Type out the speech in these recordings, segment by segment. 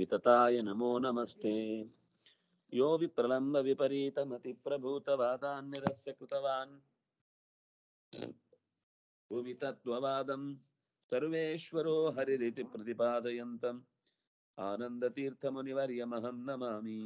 वितताय नमो नमस्ते यो विप्रलम्ब विपरीतमतिप्रभूतवादान् निरस्य कृतवान् भुवि तत्त्ववादम् सर्वेश्वरो हरिरिति प्रतिपादयन्तम् आनन्दतीर्थमुनिवर्यमहं नमामि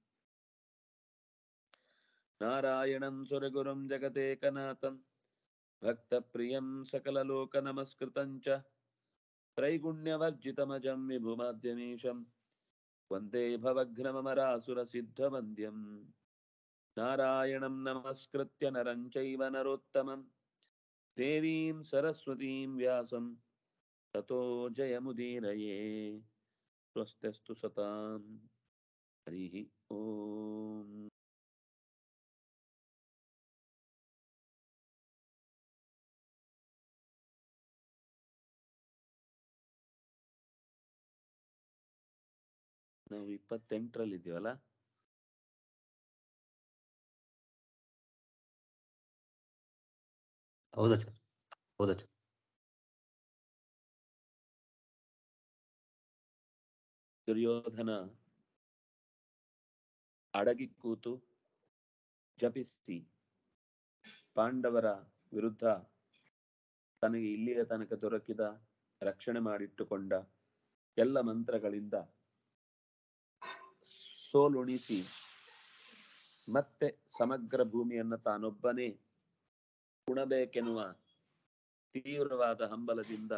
नारायणं सुरगुरुं जगदेकनाथं भक्तप्रियं सकललोकनमस्कृतं च त्रैगुण्यवर्जितमजं विभुमाद्यमीशं वन्दे भवघ्नमरासुरसिद्धवन्द्यम् नारायणं नमस्कृत्य नरं चैव नरोत्तमं देवीं सरस्वतीं व्यासं ततो जयमुदीरये स्वस्त्यस्तु सतां हरिः ॐ ನಾವು ಇಪ್ಪತ್ತೆಂಟರಲ್ಲಿ ಇದೀವಲ್ಲ ಹೌದಾ ಸರ್ ಹೌದಾ ಸರ್ ದುರ್ಯೋಧನ ಅಡಗಿ ಕೂತು ಜಪಿಸಿ ಪಾಂಡವರ ವಿರುದ್ಧ ತನಗೆ ಇಲ್ಲಿಯ ತನಕ ದೊರಕಿದ ರಕ್ಷಣೆ ಮಾಡಿಟ್ಟುಕೊಂಡ ಎಲ್ಲ ಮಂತ್ರಗಳಿಂದ ಸೋಲುಣಿಸಿ ಮತ್ತೆ ಸಮಗ್ರ ಭೂಮಿಯನ್ನ ತಾನೊಬ್ಬನೇ ಉಣಬೇಕೆನ್ನುವ ತೀವ್ರವಾದ ಹಂಬಲದಿಂದ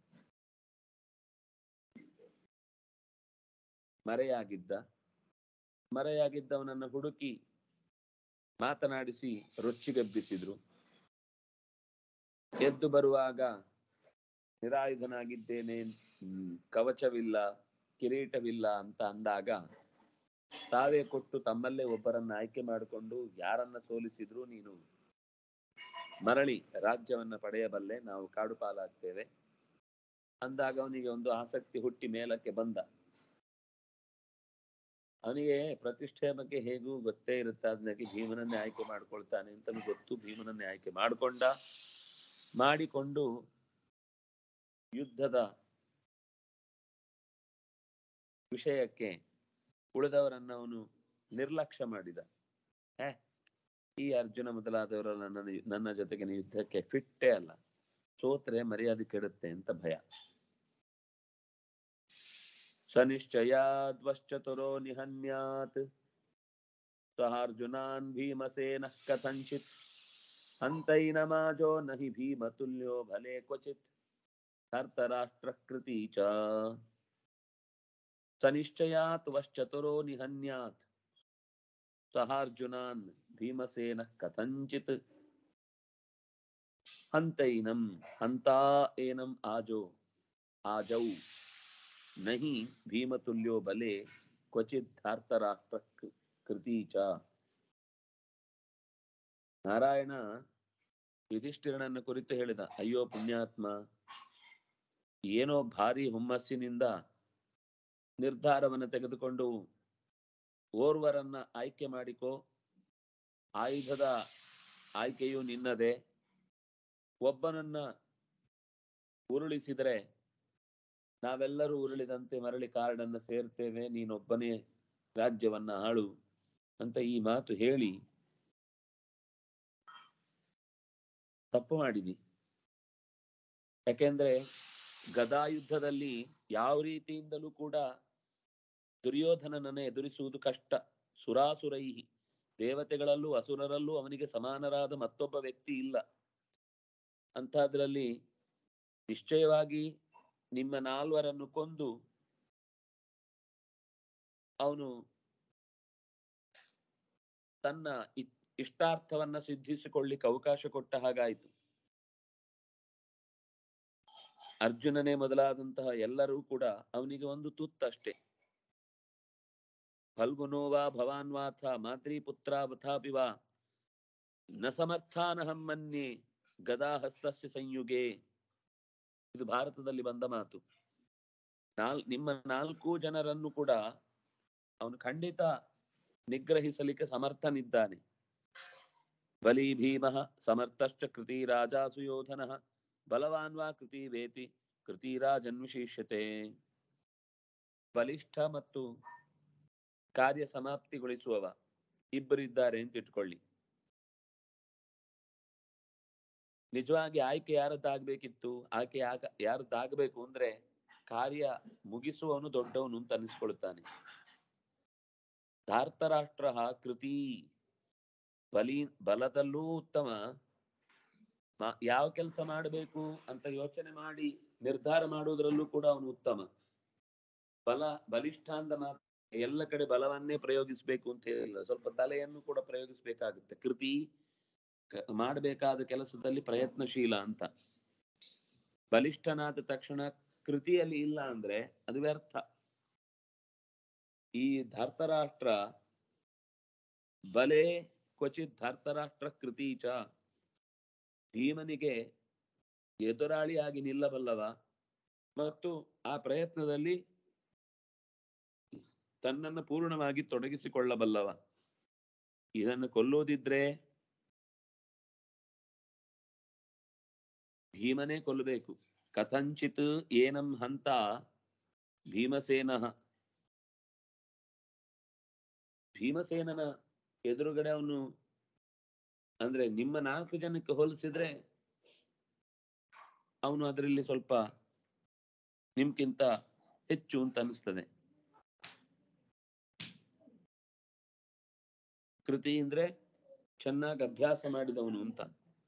ಮರೆಯಾಗಿದ್ದ ಮರೆಯಾಗಿದ್ದವನನ್ನ ಹುಡುಕಿ ಮಾತನಾಡಿಸಿ ರೊಚ್ಚಿಗೆಬ್ಬಿಸಿದ್ರು ಎದ್ದು ಬರುವಾಗ ನಿರಾಯುಧನಾಗಿದ್ದೇನೆ ಹ್ಮ್, ಕವಚವಿಲ್ಲ ಕಿರೀಟವಿಲ್ಲ ಅಂತ ಅಂದಾಗ ತಾವೇ ಕೊಟ್ಟು ತಮ್ಮಲ್ಲೇ ಒಬ್ಬರನ್ನ ಆಯ್ಕೆ ಮಾಡಿಕೊಂಡು ಯಾರನ್ನ ಸೋಲಿಸಿದ್ರು ನೀನು ಮರಳಿ ರಾಜ್ಯವನ್ನ ಪಡೆಯಬಲ್ಲೆ ನಾವು ಕಾಡು ಪಾಲಾಗ್ತೇವೆ ಅಂದಾಗ ಅವನಿಗೆ ಒಂದು ಆಸಕ್ತಿ ಹುಟ್ಟಿ ಮೇಲಕ್ಕೆ ಬಂದ ಅವನಿಗೆ ಪ್ರತಿಷ್ಠೆಯ ಬಗ್ಗೆ ಹೇಗೂ ಗೊತ್ತೇ ಇರುತ್ತೆ ಅದನ್ನಾಗಿ ಭೀಮನನ್ನೇ ಆಯ್ಕೆ ಮಾಡ್ಕೊಳ್ತಾನೆ ಅಂತ ಗೊತ್ತು ಭೀಮನನ್ನೇ ಆಯ್ಕೆ ಮಾಡಿಕೊಂಡ ಮಾಡಿಕೊಂಡು ಯುದ್ಧದ ವಿಷಯಕ್ಕೆ ಉಳಿದವರನ್ನ ಅವನು ನಿರ್ಲಕ್ಷ್ಯ ಮಾಡಿದ ಹೇ ಈ ಅರ್ಜುನ ಮೊದಲಾದವರೆಲ್ಲ ನನ್ನ ನನ್ನ ಜೊತೆಗೆ ಯುದ್ಧಕ್ಕೆ ಫಿಟ್ಟೇ ಅಲ್ಲ ಸೋತ್ರೆ ಮರ್ಯಾದೆ ಕೆಡುತ್ತೆ ಅಂತ ಭಯ ಸನಿಶ್ಚಯಾದ್ವಶ್ಚತುರೋ ನಿಹನ್ಯಾತ್ ಸಹಾರ್ಜುನಾನ್ ಭೀಮಸೇನಃ ಕಥಂಚಿತ್ ಹಂತೈನಮಾಜೋ ನಹಿ ಭೀಮತುಲ್ಯೋ ಭಲೆ ಕ್ವಚಿತ್ ಧರ್ತರಾಷ್ಟ್ರಕೃತಿ ಚ ಸನಿಶ್ಚಯಾತ್ ವಶ್ಚತುರೋ ನಿಹನ್ಯಾತ್ ಸಹಾರ್ಜುನಾನ್ ಭೀಮಸೇನಃ ಕಥಂಚಿತ್ ಹಂತೈನಂ ಹಂತಾ ಏನಂ ಆಜೋ ಆಜೌ ನಹಿ ಭೀಮತುಲ್ಯೋ ಬಲೆ ಕ್ವಚಿತ್ ಧಾರ್ತರಾಷ್ಟ್ರ ಕೃತಿ ಚ ನಾರಾಯಣ ಯುಧಿಷ್ಠಿರನನ್ನು ಕುರಿತು ಹೇಳಿದ ಅಯ್ಯೋ ಪುಣ್ಯಾತ್ಮ ಏನೋ ಭಾರಿ ಹುಮ್ಮಸ್ಸಿನಿಂದ ನಿರ್ಧಾರವನ್ನು ತೆಗೆದುಕೊಂಡು ಓರ್ವರನ್ನ ಆಯ್ಕೆ ಮಾಡಿಕೋ ಆಯುಧದ ಆಯ್ಕೆಯು ನಿನ್ನದೇ ಒಬ್ಬನನ್ನ ಉರುಳಿಸಿದರೆ ನಾವೆಲ್ಲರೂ ಉರುಳಿದಂತೆ ಮರಳಿ ಕಾರಡನ್ನ ಸೇರ್ತೇವೆ ನೀನೊಬ್ಬನೇ ರಾಜ್ಯವನ್ನ ಆಳು ಅಂತ ಈ ಮಾತು ಹೇಳಿ ತಪ್ಪು ಮಾಡಿದಿ ಯಾಕೆಂದ್ರೆ ಗದಾಯುದ್ಧದಲ್ಲಿ ಯಾವ ರೀತಿಯಿಂದಲೂ ಕೂಡ ದುರ್ಯೋಧನನನ್ನು ಎದುರಿಸುವುದು ಕಷ್ಟ ಸುರಾಸುರೈಹಿ ದೇವತೆಗಳಲ್ಲೂ ಅಸುರರಲ್ಲೂ ಅವನಿಗೆ ಸಮಾನರಾದ ಮತ್ತೊಬ್ಬ ವ್ಯಕ್ತಿ ಇಲ್ಲ ಅಂಥದ್ರಲ್ಲಿ ನಿಶ್ಚಯವಾಗಿ ನಿಮ್ಮ ನಾಲ್ವರನ್ನು ಕೊಂದು ಅವನು ತನ್ನ ಇ- ಇಷ್ಟಾರ್ಥವನ್ನ ಸಿದ್ಧಿಸಿಕೊಳ್ಳಿಕ್ಕೆ ಅವಕಾಶ ಕೊಟ್ಟ ಹಾಗಾಯಿತು ಅರ್ಜುನನೇ ಮೊದಲಾದಂತಹ ಎಲ್ಲರೂ ಕೂಡ ಅವನಿಗೆ ಒಂದು ತುತ್ತಷ್ಟೇ ಫಲ್ಗುನೋವಾ ಭವಾನ್ ವಾಥ ಮಾದ್ರಿ ಪುತ್ರ ವಥಾಪಿ ವಾ ನ ಸಮರ್ಥಾನಹಂ ಮನ್ಯೆ ಗದಾಹಸ್ತಸ್ಯ ಸಂಯುಗೆ ಇದು ಭಾರತದಲ್ಲಿ ಬಂದ ಮಾತು ನಾಲ್ ನಿಮ್ಮ ನಾಲ್ಕು ಜನರನ್ನು ಕೂಡ ಅವನು ಖಂಡಿತ ನಿಗ್ರಹಿಸಲಿಕ್ಕೆ ಸಮರ್ಥನಿದ್ದಾನೆ ಬಲಿ ಭೀಮ ಸಮರ್ಥಶ್ಚ ಕೃತಿ ರಾಜ ಸುಯೋಧನ ಬಲವಾನ್ ವಾ ಕೃತಿ ವೇತಿ ಕೃತಿ ರಾಜನ್ ವಿಶೇಷ್ಯತೆ ಬಲಿಷ್ಠ ಮತ್ತು ಕಾರ್ಯ ಸಮಾಪ್ತಿಗೊಳಿಸುವವ ಇಬ್ಬರಿದ್ದಾರೆ ಅಂತ ಇಟ್ಕೊಳ್ಳಿ ನಿಜವಾಗಿ ಆಯ್ಕೆ ಯಾರದ್ದಾಗ್ಬೇಕಿತ್ತು ಆಯ್ಕೆ ಯಾಕ ಯಾರದ್ದಾಗಬೇಕು ಅಂದ್ರೆ ಕಾರ್ಯ ಮುಗಿಸುವವನು ದೊಡ್ಡವನು ಅಂತ ಅನಿಸ್ಕೊಳ್ತಾನೆ ಧಾರ್ತರಾಷ್ಟ್ರ ಕೃತಿ ಬಲಿ ಬಲದಲ್ಲೂ ಉತ್ತಮ ಮಾ- ಯಾವ ಕೆಲಸ ಮಾಡಬೇಕು ಅಂತ ಯೋಚನೆ ಮಾಡಿ ನಿರ್ಧಾರ ಮಾಡುವುದರಲ್ಲೂ ಕೂಡ ಅವನು ಉತ್ತಮ ಬಲ ಬಲಿಷ್ಠ ಅಂತ ಮಾತ್ರ ಎಲ್ಲ ಕಡೆ ಬಲವನ್ನೇ ಪ್ರಯೋಗಿಸ್ಬೇಕು ಅಂತ ಹೇಳಿಲ್ಲ ಸ್ವಲ್ಪ ತಲೆಯನ್ನು ಕೂಡ ಪ್ರಯೋಗಿಸ್ಬೇಕಾಗುತ್ತೆ ಕೃತಿ ಕ- ಮಾಡಬೇಕಾದ ಕೆಲಸದಲ್ಲಿ ಪ್ರಯತ್ನಶೀಲ ಅಂತ ಬಲಿಷ್ಠನಾದ ತಕ್ಷಣ ಕೃತಿಯಲ್ಲಿ ಇಲ್ಲ ಅಂದ್ರೆ ಅದು ವ್ಯರ್ಥ ಈ ಧರ್ತರಾಷ್ಟ್ರ ಬಲೆ ಕ್ವಚಿತ್ ಧರ್ತರಾಷ್ಟ್ರ ಕೃತಿ ಚ ಭೀಮನಿಗೆ ಎದುರಾಳಿಯಾಗಿ ನಿಲ್ಲಬಲ್ಲವ ಮತ್ತು ಆ ಪ್ರಯತ್ನದಲ್ಲಿ ತನ್ನನ್ನು ಪೂರ್ಣವಾಗಿ ತೊಡಗಿಸಿಕೊಳ್ಳಬಲ್ಲವ ಇದನ್ನು ಕೊಲ್ಲೋದಿದ್ರೆ ಭೀಮನೇ ಕೊಲ್ಲಬೇಕು ಕಥಂಚಿತ್ ಏನಂ ಹಂತ ಭೀಮಸೇನಃ ಭೀಮಸೇನನ ಎದುರುಗಡೆ ಅವನು ಅಂದ್ರೆ ನಿಮ್ಮ ನಾಲ್ಕು ಜನಕ್ಕೆ ಹೋಲಿಸಿದ್ರೆ ಅವನು ಅದರಲ್ಲಿ ಸ್ವಲ್ಪ ನಿಮ್ಗಿಂತ ಹೆಚ್ಚು ಅಂತ ಅನಿಸ್ತದೆ ಕೃತಿ ಅಂದ್ರೆ ಚೆನ್ನಾಗಿ ಅಭ್ಯಾಸ ಮಾಡಿದವನು ಅಂತ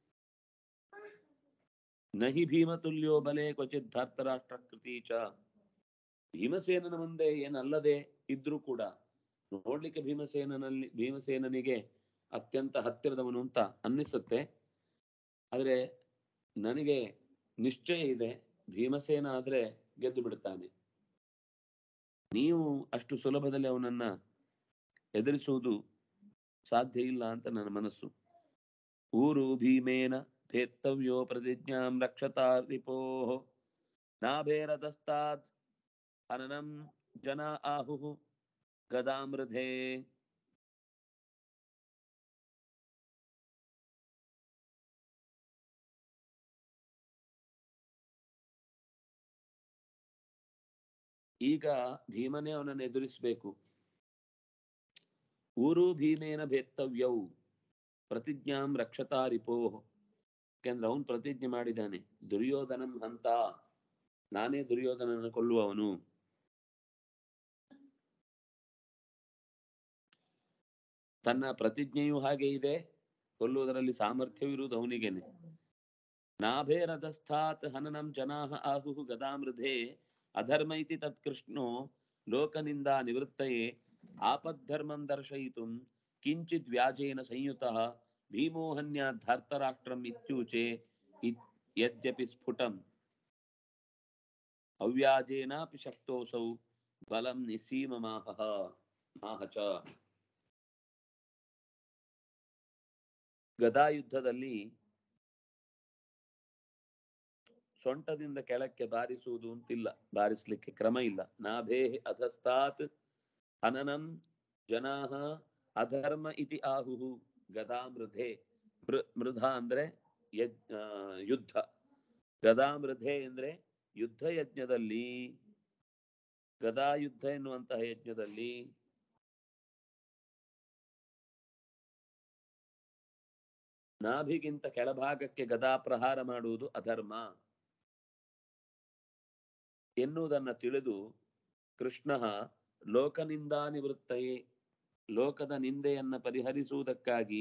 ನಹಿ ಭೀಮತುಲ್ಯೋ ಬಲೆ ಕ್ವಚಿತ್ ಧಾರ್ತರಾಷ್ಟ್ರ ಕೃತಿ ಚ ಭೀಮಸೇನನ ಮುಂದೆ ಏನಲ್ಲದೆ ಇದ್ರೂ ಕೂಡ ನೋಡ್ಲಿಕ್ಕೆ ಭೀಮಸೇನನಲ್ಲಿ ಭೀಮಸೇನನಿಗೆ ಅತ್ಯಂತ ಹತ್ತಿರದವನು ಅಂತ ಅನ್ನಿಸುತ್ತೆ ಆದ್ರೆ ನನಗೆ ನಿಶ್ಚಯ ಇದೆ ಭೀಮಸೇನ ಆದ್ರೆ ಗೆದ್ದು ಬಿಡ್ತಾನೆ ನೀವು ಅಷ್ಟು ಸುಲಭದಲ್ಲಿ ಅವನನ್ನ ಎದುರಿಸುವುದು ಸಾಧ್ಯ ಇಲ್ಲ ಅಂತ ನನ್ನ ಮನಸ್ಸು ಊರು ಭೀಮೇನ ಭೇತ್ತವ್ಯೋ ಪ್ರತಿಜ್ಞಾಂ ರಕ್ಷತಾ ರಿಪೋಃ ನಾಭೇರದಸ್ತಾದ್ ಹನನಂ ಜನ ಆಹುಃ ಗದಾಮೃಧೇ ಈಗ ಭೀಮನೇ ಅವನನ್ನು ಎದುರಿಸಬೇಕು ಊರು ಭೀಮೇನ ಭೇತ್ತವ್ಯವು ಪ್ರತಿಜ್ಞಾಂ ರಕ್ಷತಾ ರಿಪೋಃ ಯಾಕೆಂದ್ರೆ ಅವನು ಪ್ರತಿಜ್ಞೆ ಮಾಡಿದ್ದಾನೆ ದುರ್ಯೋಧನಂ ಹಂತ ನಾನೇ ದುರ್ಯೋಧನನ ಕೊಲ್ಲುವವನು ತನ್ನ ಪ್ರತಿಜ್ಞೆಯೂ ಹಾಗೆ ಇದೆ ಕೊಲ್ಲುವುದರಲ್ಲಿ ಸಾಮರ್ಥ್ಯವಿರುವುದು ಅವನಿಗೇನೆ ನಾಭೇರದಸ್ಥಾತ್ ಹನನಂ ಜನಾಹ ಆಹುಹು ಗದಾಮೃಧೆ ಅಧರ್ಮ ಇತಿ ತತ್ಕೃಷ್ಣೋ ಲೋಕನಿಂದ ನಿವೃತ್ತಯೇ ಆಪದ್ಧರ್ಮಂ ದರ್ಶಯಿತುಂ ಕಿಂಚಿತ್ ವ್ಯಾಜೇನ ಸಂಯುತಃ ಭೀಮೋಹನ್ಯ ಧಾರ್ತರಾಷ್ಟ್ರಂ ಇತ್ಯೂಚೆ ಇತ್- ಯದ್ಯಪಿ ಸ್ಫುಟಂ ಅವ್ಯಾಜೇನಾಪಿ ಶಕ್ತೋಸೌ ಬಲಂ ನಿಸೀಮ ಮಾಹಃ ಮಾಹ ಚ ಗದಾಯುದ್ಧದಲ್ಲಿ ಸೊಂಟದಿಂದ ಕೆಳಕ್ಕೆ ಬಾರಿಸುವುದು ಅಂತಿಲ್ಲ ಬಾರಿಸ್ಲಿಕ್ಕೆ ಕ್ರಮ ಇಲ್ಲ ನಾಭೇ ಅಧಸ್ತಾತ್ ಹನನಂ ಜನಾಹ ಅಧರ್ಮ ಇತಿ ಆಹುಹು ಗದಾಮೃಧೆ ಮೃ ಮೃಧ ಅಂದ್ರೆ ಯಜ್ ಆ, ಯುದ್ಧ ಗದಾಮೃಧೆ ಅಂದ್ರೆ ಯುದ್ಧ ಯಜ್ಞದಲ್ಲಿ ಗದಾಯುದ್ಧ ಎನ್ನುವಂತಹ ಯಜ್ಞದಲ್ಲಿ ನಾಭಿಗಿಂತ ಕೆಳಭಾಗಕ್ಕೆ ಗದಾ ಪ್ರಹಾರ ಮಾಡುವುದು ಅಧರ್ಮ ಎನ್ನುವುದನ್ನ ತಿಳಿದು ಕೃಷ್ಣ ಲೋಕನಿಂದ ನಿವೃತ್ತಯೇ ಲೋಕದ ನಿಂದೆಯನ್ನ ಪರಿಹರಿಸುವುದಕ್ಕಾಗಿ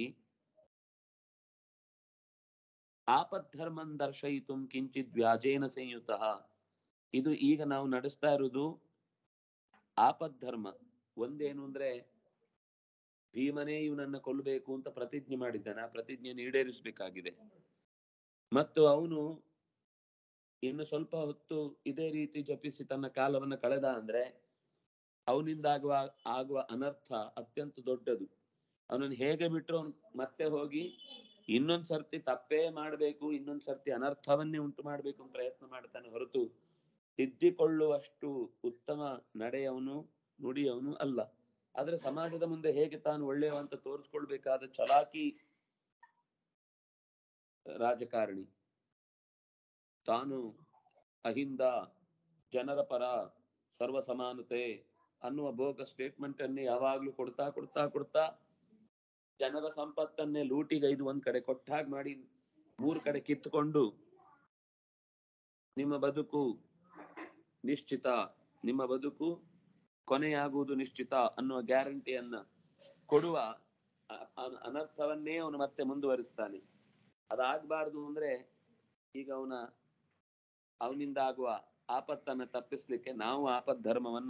ಆಪದ್ಧರ್ಮನ್ ದರ್ಶಯಿತು ಕಿಂಚಿತ್ ವ್ಯಾಜೇನ ಸಂಯುತ ಇದು ಈಗ ನಾವು ನಡೆಸ್ತಾ ಇರುವುದು ಆಪದ್ಧರ್ಮ ಒಂದೇನು ಅಂದ್ರೆ ಭೀಮನೇ ಇವನನ್ನ ಕೊಲ್ಲಬೇಕು ಅಂತ ಪ್ರತಿಜ್ಞೆ ಮಾಡಿದ್ದಾನೆ ಆ ಪ್ರತಿಜ್ಞೆಯನ್ನು ಈಡೇರಿಸಬೇಕಾಗಿದೆ ಮತ್ತು ಅವನು ಇನ್ನು ಸ್ವಲ್ಪ ಹೊತ್ತು ಇದೇ ರೀತಿ ಜಪಿಸಿ ತನ್ನ ಕಾಲವನ್ನ ಕಳೆದ ಅಂದ್ರೆ ಅವನಿಂದಾಗುವ ಆಗುವ ಅನರ್ಥ ಅತ್ಯಂತ ದೊಡ್ಡದು ಅವನನ್ನು ಹೇಗೆ ಬಿಟ್ಟರು ಅವನು ಮತ್ತೆ ಹೋಗಿ ಇನ್ನೊಂದ್ ಸರ್ತಿ ತಪ್ಪೇ ಮಾಡ್ಬೇಕು ಇನ್ನೊಂದ್ ಸರ್ತಿ ಅನರ್ಥವನ್ನೇ ಉಂಟು ಮಾಡ್ಬೇಕು ಅಂತ ಪ್ರಯತ್ನ ಮಾಡ್ತಾನೆ ಹೊರತು ತಿದ್ದಿಕೊಳ್ಳುವಷ್ಟು ಉತ್ತಮ ನಡೆಯವನು ನುಡಿಯವನು ಅಲ್ಲ ಆದ್ರೆ ಸಮಾಜದ ಮುಂದೆ ಹೇಗೆ ತಾನು ಒಳ್ಳೆಯವ ಅಂತ ತೋರಿಸ್ಕೊಳ್ಬೇಕಾದ ಚಲಾಕಿ ರಾಜಕಾರಣಿ ತಾನು ಅಹಿಂದ ಜನರ ಪರ ಸರ್ವ ಸಮಾನತೆ ಅನ್ನುವ ಬೋಗ ಸ್ಟೇಟ್ಮೆಂಟ್ ಅನ್ನೇ ಯಾವಾಗ್ಲೂ ಕೊಡ್ತಾ ಕೊಡ್ತಾ ಕೊಡ್ತಾ ಜನರ ಸಂಪತ್ತನ್ನೇ ಲೂಟಿಗೈದು ಒಂದ್ ಕಡೆ ಕೊಟ್ಟಾಗ ಮಾಡಿ ಮೂರು ಕಡೆ ಕಿತ್ತುಕೊಂಡು ನಿಮ್ಮ ಬದುಕು ನಿಶ್ಚಿತ ನಿಮ್ಮ ಬದುಕು ಕೊನೆಯಾಗುವುದು ನಿಶ್ಚಿತ ಅನ್ನುವ ಗ್ಯಾರಂಟಿಯನ್ನ ಕೊಡುವ ಅ- ಅ- ಅನರ್ಥವನ್ನೇ ಅವನು ಮತ್ತೆ ಮುಂದುವರಿಸ್ತಾನೆ ಅದಾಗಬಾರ್ದು ಅಂದ್ರೆ ಈಗ ಅವನ ಅವನಿಂದ ಆಗುವ ಆಪತ್ತನ್ನ ತಪ್ಪಿಸ್ಲಿಕ್ಕೆ ನಾವು ಆಪತ್ ಧರ್ಮವನ್ನ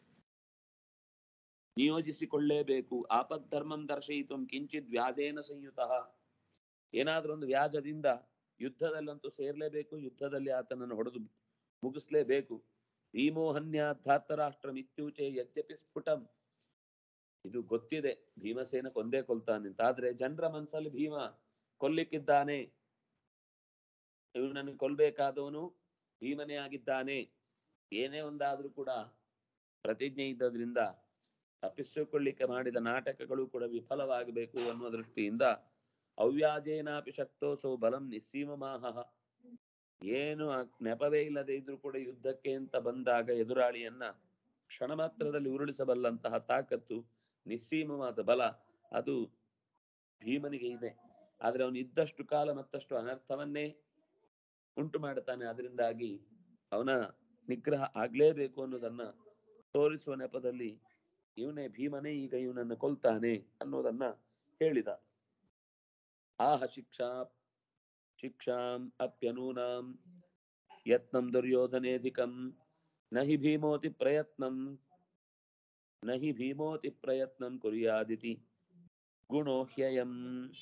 ನಿಯೋಜಿಸಿಕೊಳ್ಳೇಬೇಕು ಆಪತ್ ಧರ್ಮಂ ದರ್ಶಯಿತು ಕಿಂಚಿತ್ ವ್ಯಾಧೇನ ಸಂಯುತ ಏನಾದ್ರೂ ಒಂದು ವ್ಯಾಜದಿಂದ ಯುದ್ಧದಲ್ಲಂತೂ ಸೇರ್ಲೇಬೇಕು ಯುದ್ಧದಲ್ಲಿ ಆತನನ್ನು ಹೊಡೆದು ಮುಗಿಸ್ಲೇಬೇಕು ಭೀಮೋಹನ್ಯಾಧಾರ್ತರಾಷ್ಟ್ರ ಮಿತ್ಯೂಚೆ ಯದ್ಯಪಿ ಸ್ಫುಟಂ ಇದು ಗೊತ್ತಿದೆ ಭೀಮಸೇನ ಕೊಂದೇ ಕೊಲ್ತಾನೆ ಅಂತ ಆದ್ರೆ ಜನರ ಮನಸ್ಸಲ್ಲಿ ಭೀಮ ಕೊಲ್ಲಿಕ್ಕಿದ್ದಾನೆ ಇವನನ್ನು ಕೊಲ್ಬೇಕಾದವನು ಭೀಮನೇ ಆಗಿದ್ದಾನೆ ಏನೇ ಒಂದಾದ್ರೂ ಕೂಡ ಪ್ರತಿಜ್ಞೆ ಇದ್ದದ್ರಿಂದ ತಪ್ಪಿಸಿಕೊಳ್ಳಿಕ್ಕೆ ಮಾಡಿದ ನಾಟಕಗಳು ಕೂಡ ವಿಫಲವಾಗಬೇಕು ಅನ್ನುವ ದೃಷ್ಟಿಯಿಂದ ಅವ್ಯಾಜೇನಾಪಿ ಶಕ್ತೋಸೋ ಬಲಂ ನಿಸ್ಸೀಮಮಾಹ ಏನು ಆ ನೆಪವೇ ಇಲ್ಲದೆ ಇದ್ರೂ ಕೂಡ ಯುದ್ಧಕ್ಕೆ ಅಂತ ಬಂದಾಗ ಎದುರಾಳಿಯನ್ನ ಕ್ಷಣ ಮಾತ್ರದಲ್ಲಿ ಉರುಳಿಸಬಲ್ಲಂತಹ ತಾಕತ್ತು ನಿಸ್ಸೀಮವಾದ ಬಲ ಅದು ಭೀಮನಿಗೆ ಇದೆ ಆದ್ರೆ ಅವನು ಇದ್ದಷ್ಟು ಕಾಲ ಮತ್ತಷ್ಟು ಅನರ್ಥವನ್ನೇ ಉಂಟು ಮಾಡುತ್ತಾನೆ ಅದರಿಂದಾಗಿ ಅವನ ನಿಗ್ರಹ ಆಗ್ಲೇಬೇಕು ಅನ್ನೋದನ್ನ ತೋರಿಸುವ ನೆಪದಲ್ಲಿ ಇವನೇ ಭೀಮನೇ ಈಗ ಇವನನ್ನು ಕೊಲ್ತಾನೆ ಅನ್ನೋದನ್ನ ಹೇಳಿದ ಆಹ ಶಿಕ್ಷಾ ಶಿಕ್ಷಾಂ ಅಪ್ಯನೂನಾಂ ಯತ್ನಂ ದುರ್ಯೋಧನೇಧಿಕಂ ನಹಿ ಭೀಮೋತಿ ಪ್ರಯತ್ನಂ ನಹಿ ಭೀಮೋತಿ ಪ್ರಯತ್ನಂ ಕುರ್ಯಾದಿತಿ ಗುಣೋ ಹ್ಯಯಂ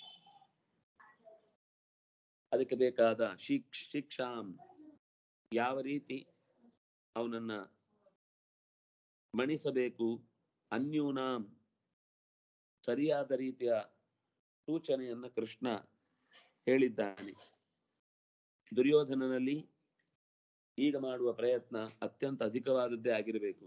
ಅದಕ್ಕೆ ಬೇಕಾದ ಶಿಕ್ಷ ಶಿಕ್ಷಾಂ ಯಾವ ರೀತಿ ಅವನನ್ನ ಮಣಿಸಬೇಕು ಅನ್ಯೂನಾಂ ಸರಿಯಾದ ರೀತಿಯ ಸೂಚನೆಯನ್ನ ಕೃಷ್ಣ ಹೇಳಿದ್ದಾನೆ ದುರ್ಯೋಧನನಲ್ಲಿ ಈಗ ಮಾಡುವ ಪ್ರಯತ್ನ ಅತ್ಯಂತ ಅಧಿಕವಾದದ್ದೇ ಆಗಿರಬೇಕು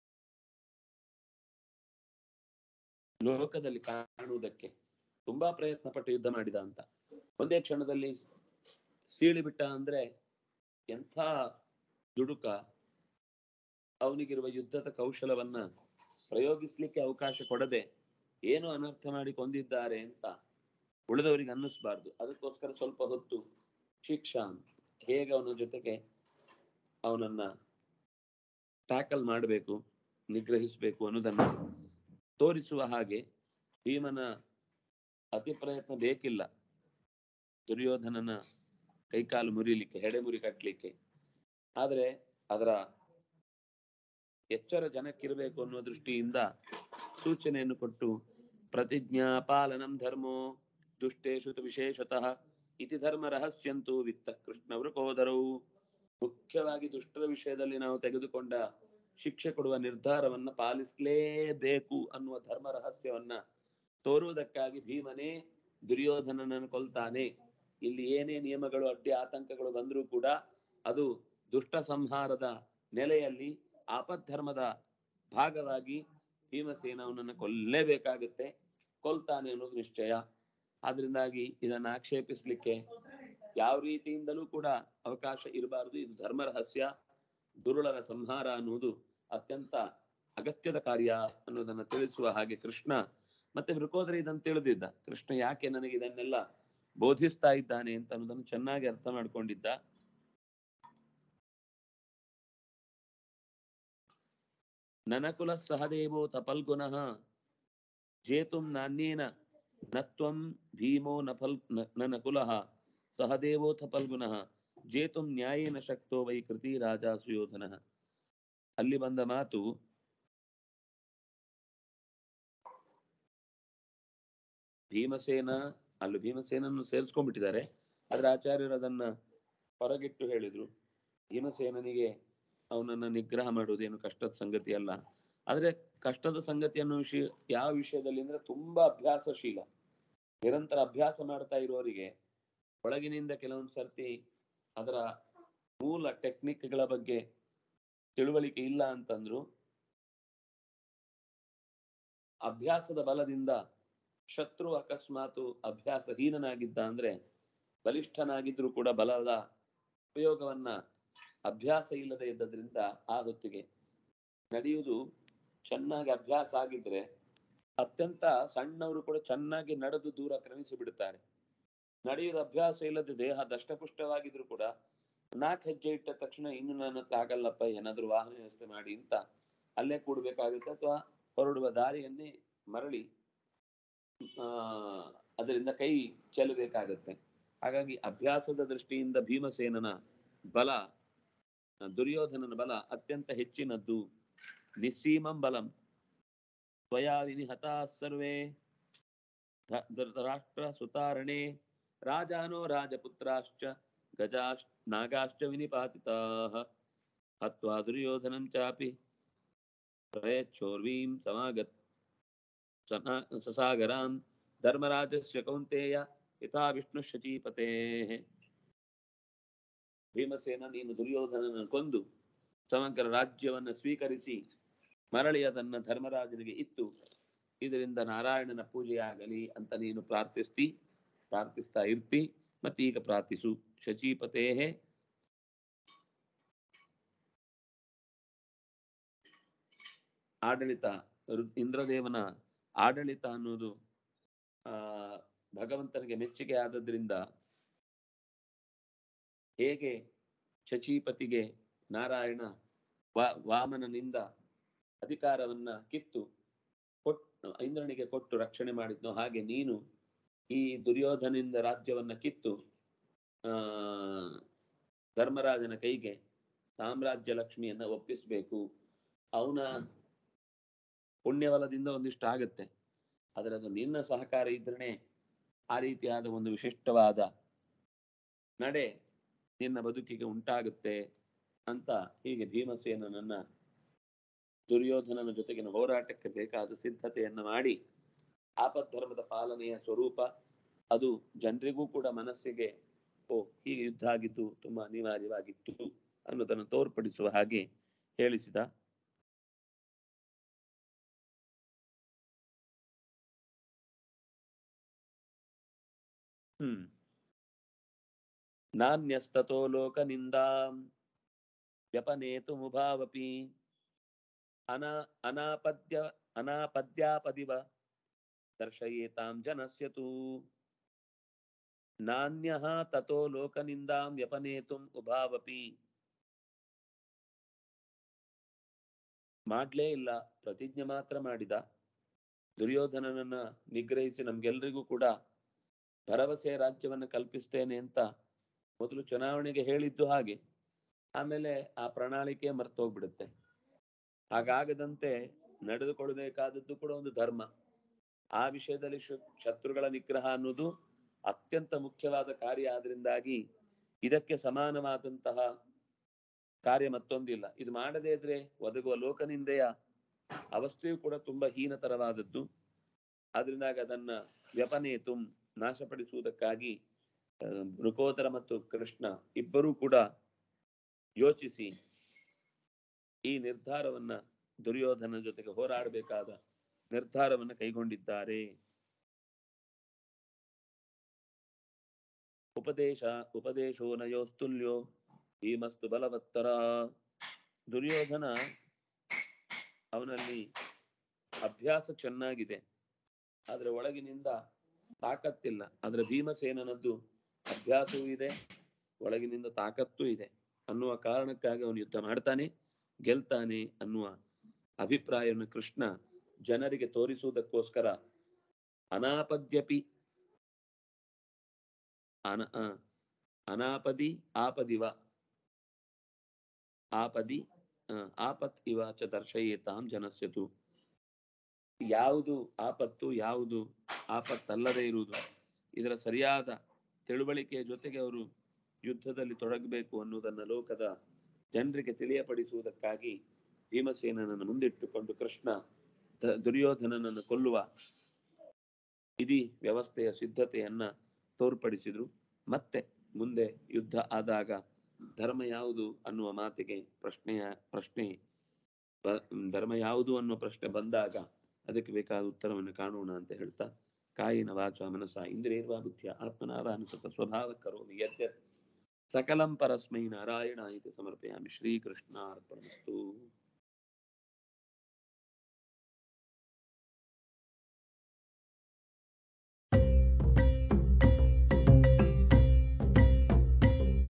ಲೋಕದಲ್ಲಿ ಕಾಣುವುದಕ್ಕೆ ತುಂಬಾ ಪ್ರಯತ್ನ ಪಟ್ಟು ಯುದ್ಧ ಮಾಡಿದ ಅಂತ ಒಂದೇ ಕ್ಷಣದಲ್ಲಿ ಸೀಳಿ ಬಿಟ್ಟ ಅಂದ್ರೆ ಎಂಥ ದುಡುಕ ಅವನಿಗಿರುವ ಯುದ್ಧದ ಕೌಶಲವನ್ನ ಪ್ರಯೋಗಿಸ್ಲಿಕ್ಕೆ ಅವಕಾಶ ಕೊಡದೆ ಏನು ಅನರ್ಥ ಮಾಡಿ ಕೊಂದಿದ್ದಾರೆ ಅಂತ ಉಳಿದವರಿಗೆ ಅನ್ನಿಸ್ಬಾರ್ದು ಅದಕ್ಕೋಸ್ಕರ ಸ್ವಲ್ಪ ಹೊತ್ತು ಶಿಕ್ಷಾ ಹೇಗೆ ಅವನ ಜೊತೆಗೆ ಅವನನ್ನ ಟ್ಯಾಕಲ್ ಮಾಡಬೇಕು ನಿಗ್ರಹಿಸಬೇಕು ಅನ್ನೋದನ್ನ ತೋರಿಸುವ ಹಾಗೆ ಭೀಮನ ಅತಿ ಪ್ರಯತ್ನ ಬೇಕಿಲ್ಲ ದುರ್ಯೋಧನನ ಕೈಕಾಲು ಮುರಿಲಿಕ್ಕೆ ಹೆಡೆ ಮುರಿ ಕಟ್ಟಲಿಕ್ಕೆ ಆದ್ರೆ ಅದರ ಎಚ್ಚರ ಜನಕ್ಕಿರಬೇಕು ಅನ್ನೋ ದೃಷ್ಟಿಯಿಂದ ಸೂಚನೆಯನ್ನು ಕೊಟ್ಟು ಪ್ರತಿಜ್ಞಾ ಪಾಲನಂ ಧರ್ಮೋ ದುಷ್ಟೇಶು ತು ವಿಶೇಷತಃ ಇತಿ ಧರ್ಮ ರಹಸ್ಯಂತೂ ವಿತ್ತ ಕೃಷ್ಣ ವೃಕೋದರವು ಮುಖ್ಯವಾಗಿ ದುಷ್ಟರ ವಿಷಯದಲ್ಲಿ ನಾವು ತೆಗೆದುಕೊಂಡ ಶಿಕ್ಷೆ ಕೊಡುವ ನಿರ್ಧಾರವನ್ನ ಪಾಲಿಸಲೇಬೇಕು ಅನ್ನುವ ಧರ್ಮ ರಹಸ್ಯವನ್ನ ತೋರುವುದಕ್ಕಾಗಿ ಭೀಮನೇ ದುರ್ಯೋಧನನನ್ನು ಕೊಲ್ತಾನೆ ಇಲ್ಲಿ ಏನೇ ನಿಯಮಗಳು ಅಡ್ಡಿ ಆತಂಕಗಳು ಬಂದರೂ ಕೂಡ ಅದು ದುಷ್ಟ ಸಂಹಾರದ ನೆಲೆಯಲ್ಲಿ ಆಪದ್ಧರ್ಮದ ಭಾಗವಾಗಿ ಭೀಮಸೇನ ಅವನನ್ನು ಕೊಲ್ಲೇಬೇಕಾಗುತ್ತೆ ಕೊಲ್ತಾನೆ ಅನ್ನೋದು ನಿಶ್ಚಯ ಆದ್ರಿಂದಾಗಿ ಇದನ್ನ ಆಕ್ಷೇಪಿಸ್ಲಿಕ್ಕೆ ಯಾವ ರೀತಿಯಿಂದಲೂ ಕೂಡ ಅವಕಾಶ ಇರಬಾರದು ಇದು ಧರ್ಮ ರಹಸ್ಯ ದುರುಳರ ಸಂಹಾರ ಅನ್ನುವುದು ಅತ್ಯಂತ ಅಗತ್ಯದ ಕಾರ್ಯ ಅನ್ನೋದನ್ನ ತಿಳಿಸುವ ಹಾಗೆ ಕೃಷ್ಣ ಮತ್ತೆ ವೃಕೋದರ ಇದನ್ನು ತಿಳಿದಿದ್ದ ಕೃಷ್ಣ ಯಾಕೆ ನನಗೆ ಇದನ್ನೆಲ್ಲ ಬೋಧಿಸ್ತಾ ಇದ್ದಾನೆ ಅಂತ ಅನ್ನೋದನ್ನು ಚೆನ್ನಾಗಿ ಅರ್ಥ ಮಾಡ್ಕೊಂಡಿದ್ದ ನನಕುಲ ಸಹದೇವೋ ತಪಲ್ಗುಣಃ ಜೇತುಂ ನಾಣ್ಯೇನ ನತ್ವಂ ಭೀಮೋ ನಫಲ್ ನನಕುಲಃ ಸಹದೇವೋಥ ಫಲ್ಗುಣಃ ಜೇತುಂ ನ್ಯಾಯೇನ ಶಕ್ತೋ ವೈ ಕೃತಿ ರಾಜ ಸುಯೋಧನಃ ಅಲ್ಲಿ ಬಂದ ಮಾತು ಭೀಮಸೇನ ಅಲ್ಲಿ ಭೀಮಸೇನನ್ನು ಸೇರಿಸ್ಕೊಂಡ್ಬಿಟ್ಟಿದ್ದಾರೆ ಆದ್ರೆ ಆಚಾರ್ಯರು ಅದನ್ನ ಹೊರಗಿಟ್ಟು ಹೇಳಿದ್ರು ಭೀಮಸೇನನಿಗೆ ಅವನನ್ನ ನಿಗ್ರಹ ಮಾಡುವುದೇನು ಕಷ್ಟದ ಸಂಗತಿ ಅಲ್ಲ ಆದ್ರೆ ಕಷ್ಟದ ಸಂಗತಿಯನ್ನು ವಿಷಯ ಯಾವ ವಿಷಯದಲ್ಲಿ ಅಂದ್ರೆ ತುಂಬಾ ಅಭ್ಯಾಸಶೀಲ ನಿರಂತರ ಅಭ್ಯಾಸ ಮಾಡ್ತಾ ಇರುವವರಿಗೆ ಒಳಗಿನಿಂದ ಕೆಲವೊಂದು ಸರ್ತಿ ಅದರ ಮೂಲ ಟೆಕ್ನಿಕ್ಗಳ ಬಗ್ಗೆ ತಿಳುವಳಿಕೆ ಇಲ್ಲ ಅಂತಂದ್ರು ಅಭ್ಯಾಸದ ಬಲದಿಂದ ಶತ್ರು ಅಕಸ್ಮಾತು ಅಭ್ಯಾಸಹೀನನಾಗಿದ್ದ ಅಂದ್ರೆ ಬಲಿಷ್ಠನಾಗಿದ್ರು ಕೂಡ ಬಲದ ಉಪಯೋಗವನ್ನ ಅಭ್ಯಾಸ ಇಲ್ಲದೆ ಇದ್ದದ್ರಿಂದ ಆ ಹೊತ್ತಿಗೆ ನಡೆಯುವುದು ಚೆನ್ನಾಗಿ ಅಭ್ಯಾಸ ಆಗಿದ್ರೆ ಅತ್ಯಂತ ಸಣ್ಣವರು ಕೂಡ ಚೆನ್ನಾಗಿ ನಡೆದು ದೂರ ಕ್ರಮಿಸಿ ಬಿಡುತ್ತಾರೆ ನಡೆಯುವುದು ಅಭ್ಯಾಸ ಇಲ್ಲದೆ ದೇಹ ದಷ್ಟಪುಷ್ಟವಾಗಿದ್ರು ಕೂಡ ನಾಲ್ಕು ಹೆಜ್ಜೆ ಇಟ್ಟ ತಕ್ಷಣ ಇನ್ನು ನನ್ನ ಹತ್ರ ಆಗಲ್ಲಪ್ಪ ಏನಾದ್ರೂ ವಾಹನ ವ್ಯವಸ್ಥೆ ಮಾಡಿ ಅಂತ ಅಲ್ಲೇ ಕೂಡ್ಬೇಕಾಗುತ್ತೆ ಅಥವಾ ಹೊರಡುವ ದಾರಿಯನ್ನೇ ಮರಳಿ ಆ ಅದರಿಂದ ಕೈ ಚೆಲ್ಲಬೇಕಾಗತ್ತೆ ಹಾಗಾಗಿ ಅಭ್ಯಾಸದ ದೃಷ್ಟಿಯಿಂದ ಭೀಮಸೇನನ ಬಲ ದುರ್ಯೋಧನನ ಬಲ ಅತ್ಯಂತ ಹೆಚ್ಚಿನದ್ದು ನಿಸ್ಸೀಮಂ ಬಲಂ ತ್ವಯಾ ವಿನಿಹತಾ ಸರ್ವೇ ಧ- ಧೃತರಾಷ್ಟ್ರ ಸುತಾರಣೆ ರಾಜಾನೋ ರಾಜಪುತ್ರಾಶ್ಚ ಗಜಾಶ್ಚ ನಾಗಾಶ್ಚ ವಿನಿಪಾತಿತಾಃ ಹತ್ವಾ ದುರ್ಯೋಧನಂ ಚಾಪಿ ಪ್ರಯಚ್ಛೋರ್ವೀಂ ಸಮಾಗತ್ ಸನಾ- ಸಸಾಗರಾನ್ ಧರ್ಮರಾಜಸ್ಯ ಕೌಂತೆಯ ಯಥಾ ವಿಷ್ಣು ಶಚೀಪತೇಃ ಭೀಮಸೇನ ನೀನು ದುರ್ಯೋಧನನ ಕೊಂದು ಸಮಗ್ರ ರಾಜ್ಯವನ್ನ ಸ್ವೀಕರಿಸಿ ಮರಳಿ ಅದನ್ನ ಧರ್ಮರಾಜನಿಗೆ ಇತ್ತು ಇದರಿಂದ ನಾರಾಯಣನ ಪೂಜೆಯಾಗಲಿ ಅಂತ ನೀನು ಪ್ರಾರ್ಥಿಸ್ತಿ ಪ್ರಾರ್ಥಿಸ್ತಾ ಇರ್ತಿ ಮತ್ತೀಗ ಪ್ರಾರ್ಥಿಸು ಶಚೀಪತೇ ಆಡಳಿತ ರು- ಇಂದ್ರದೇವನ ಆಡಳಿತ ಅನ್ನೋದು ಆ ಭಗವಂತನಿಗೆ ಮೆಚ್ಚುಗೆ ಆದದ್ರಿಂದ ಹೇಗೆ ಶಚೀಪತಿಗೆ ನಾರಾಯಣ ವಾ- ವಾಮನನಿಂದ ಅಧಿಕಾರವನ್ನ ಕಿತ್ತು ಕೊಟ್ಟು ಇಂದ್ರನಿಗೆ ಕೊಟ್ಟು ರಕ್ಷಣೆ ಮಾಡಿದ್ನೋ ಹಾಗೆ ನೀನು ಈ ದುರ್ಯೋಧನಿಂದ ರಾಜ್ಯವನ್ನ ಕಿತ್ತು ಆ ಧರ್ಮರಾಜನ ಕೈಗೆ ಸಾಮ್ರಾಜ್ಯ ಲಕ್ಷ್ಮಿಯನ್ನ ಒಪ್ಪಿಸ್ಬೇಕು ಅವನ ಪುಣ್ಯವಲದಿಂದ ಒಂದಿಷ್ಟು ಆಗತ್ತೆ ಆದರೆ ಅದು ನಿನ್ನ ಸಹಕಾರ ಇದ್ರೇ ಆ ರೀತಿಯಾದ ಒಂದು ವಿಶಿಷ್ಟವಾದ ನಡೆ ನಿನ್ನ ಬದುಕಿಗೆ ಉಂಟಾಗುತ್ತೆ ಅಂತ ಹೀಗೆ ಭೀಮಸೇನನನ್ನ ದುರ್ಯೋಧನನ ಜೊತೆಗಿನ ಹೋರಾಟಕ್ಕೆ ಬೇಕಾದ ಸಿದ್ಧತೆಯನ್ನ ಮಾಡಿ ಆಪದ್ಧರ್ಮದ ಪಾಲನೆಯ ಸ್ವರೂಪ ಅದು ಜನರಿಗೂ ಕೂಡ ಮನಸ್ಸಿಗೆ ಓ ಹೀಗೆ ಯುದ್ಧ ಆಗಿದ್ದು ತುಂಬಾ ಅನಿವಾರ್ಯವಾಗಿತ್ತು ಅನ್ನೋದನ್ನು ತೋರ್ಪಡಿಸುವ ಹಾಗೆ ಹೇಳಿಸಿದ ಹ್ಮ್ ನಾನ್ಯಸ್ತತೋ ಲೋಕನಿಂದಾಂ ವ್ಯಪನೇತುಮುಭಾವಪಿ ಅನಾ ಅನಾಪದ್ಯ ಅನಾಪದ್ಯಾಪದಿವ ದರ್ಶಯೇತಾಂ ಜನಸ್ಯ ತೂ ನಾನ್ಯಃ ತತೋ ಲೋಕನಿಂದಾಂ ವ್ಯಪನೇತುಂ ಉಭಾವಪಿ ಮಾಡ್ಲೇ ಇಲ್ಲ ಪ್ರತಿಜ್ಞೆ ಮಾತ್ರ ಮಾಡಿದ ದುರ್ಯೋಧನನನ್ನ ನಿಗ್ರಹಿಸಿ ನಮ್ಗೆಲ್ರಿಗೂ ಕೂಡ ಭರವಸೆ ರಾಜ್ಯವನ್ನು ಕಲ್ಪಿಸ್ತೇನೆ ಅಂತ ಮೊದಲು ಚುನಾವಣೆಗೆ ಹೇಳಿದ್ದು ಹಾಗೆ ಆಮೇಲೆ ಆ ಪ್ರಣಾಳಿಕೆ ಮರ್ತೋಗ್ಬಿಡುತ್ತೆ ಹಾಗಾಗದಂತೆ ನಡೆದುಕೊಳ್ಬೇಕಾದದ್ದು ಕೂಡ ಒಂದು ಧರ್ಮ ಆ ವಿಷಯದಲ್ಲಿ ಶು- ಶತ್ರುಗಳ ನಿಗ್ರಹ ಅನ್ನೋದು ಅತ್ಯಂತ ಮುಖ್ಯವಾದ ಕಾರ್ಯ ಆದ್ರಿಂದಾಗಿ ಇದಕ್ಕೆ ಸಮಾನವಾದಂತಹ ಕಾರ್ಯ ಮತ್ತೊಂದಿಲ್ಲ ಇದು ಮಾಡದೇ ಇದ್ರೆ ಒದಗುವ ಲೋಕನಿಂದೆಯ ಅವಸ್ಥೆಯು ಕೂಡ ತುಂಬಾ ಹೀನತರವಾದದ್ದು ಆದ್ರಿಂದಾಗ ಅದನ್ನ ವ್ಯಪನೇತು ನಾಶಪಡಿಸುವುದಕ್ಕಾಗಿ ಆ, ಮೃಕೋದರ ಮತ್ತು ಕೃಷ್ಣ ಇಬ್ಬರೂ ಕೂಡ ಯೋಚಿಸಿ ಈ ನಿರ್ಧಾರವನ್ನ ದುರ್ಯೋಧನ ಜೊತೆಗೆ ಹೋರಾಡಬೇಕಾದ ನಿರ್ಧಾರವನ್ನ ಕೈಗೊಂಡಿದ್ದಾರೆ ಉಪದೇಶ ಉಪದೇಶೋ ನಯೋಸ್ತುಲ್ಯೋ ಭೀಮಸ್ತು ಬಲವತ್ತರ ದುರ್ಯೋಧನ ಅವನಲ್ಲಿ ಅಭ್ಯಾಸ ಚೆನ್ನಾಗಿದೆ ಆದ್ರೆ ಒಳಗಿನಿಂದ ತಾಕತ್ತಿಲ್ಲ ಆದ್ರೆ ಭೀಮಸೇನನದ್ದು ಅಭ್ಯಾಸವೂ ಇದೆ ಒಳಗಿನಿಂದ ತಾಕತ್ತೂ ಇದೆ ಅನ್ನುವ ಕಾರಣಕ್ಕಾಗಿ ಅವನು ಯುದ್ಧ ಮಾಡ್ತಾನೆ ಗೆಲ್ತಾನೆ ಅನ್ನುವ ಅಭಿಪ್ರಾಯವನ್ನು ಕೃಷ್ಣ ಜನರಿಗೆ ತೋರಿಸುವುದಕ್ಕೋಸ್ಕರ ಅನಾಪದ್ಯಪಿ ಅನ ಆ, ಅನಾಪದಿ ಆಪದಿವ ಆಪದಿ ಆ, ಆಪತ್ ಇವ ಚ ದರ್ಶಯೇತಾಂ ಜನಸ್ಯತು ಯಾವುದು ಆಪತ್ತು ಯಾವುದು ಆಪತ್ತಲ್ಲದೆ ಇರುವುದು ಇದರ ಸರಿಯಾದ ತಿಳುವಳಿಕೆಯ ಜೊತೆಗೆ ಅವರು ಯುದ್ಧದಲ್ಲಿ ತೊಡಗಬೇಕು ಅನ್ನುವುದನ್ನ ಲೋಕದ ಜನರಿಗೆ ತಿಳಿಯಪಡಿಸುವುದಕ್ಕಾಗಿ ಭೀಮಸೇನನನ್ನು ಮುಂದಿಟ್ಟುಕೊಂಡು ಕೃಷ್ಣ ದ- ದುರ್ಯೋಧನನನ್ನು ಕೊಲ್ಲುವ ಇಡೀ ವ್ಯವಸ್ಥೆಯ ಸಿದ್ಧತೆಯನ್ನ ತೋರ್ಪಡಿಸಿದ್ರು ಮತ್ತೆ ಮುಂದೆ ಯುದ್ಧ ಆದಾಗ ಧರ್ಮ ಯಾವುದು ಅನ್ನುವ ಮಾತಿಗೆ ಪ್ರಶ್ನೆಯ ಪ್ರಶ್ನೆ ಬ- ಧರ್ಮ ಯಾವುದು ಅನ್ನುವ ಪ್ರಶ್ನೆ ಬಂದಾಗ ಅದಕ್ಕೆ ಬೇಕಾದ ಉತ್ತರವನ್ನು ಕಾಣೋಣ ಅಂತ ಹೇಳ್ತಾ ಕಾಯಿನ ವಾಚ ಮನಸ ಇಂದ್ರಿಯರ್ವಾ ಬುದ್ಧಿಯ ಆತ್ಮನಾವಾನುಸತ ಸ್ವಭಾವ ಕರೋಮಿ ಯದ್ಯತ್ ಸಕಲಂ ಪರಸ್ಮೈ ನಾರಾಯಣ ಇತಿ ಸಮರ್ಪಯಾಮಿ ಶ್ರೀಕೃಷ್ಣ ಅರ್ಪಣಮಸ್ತು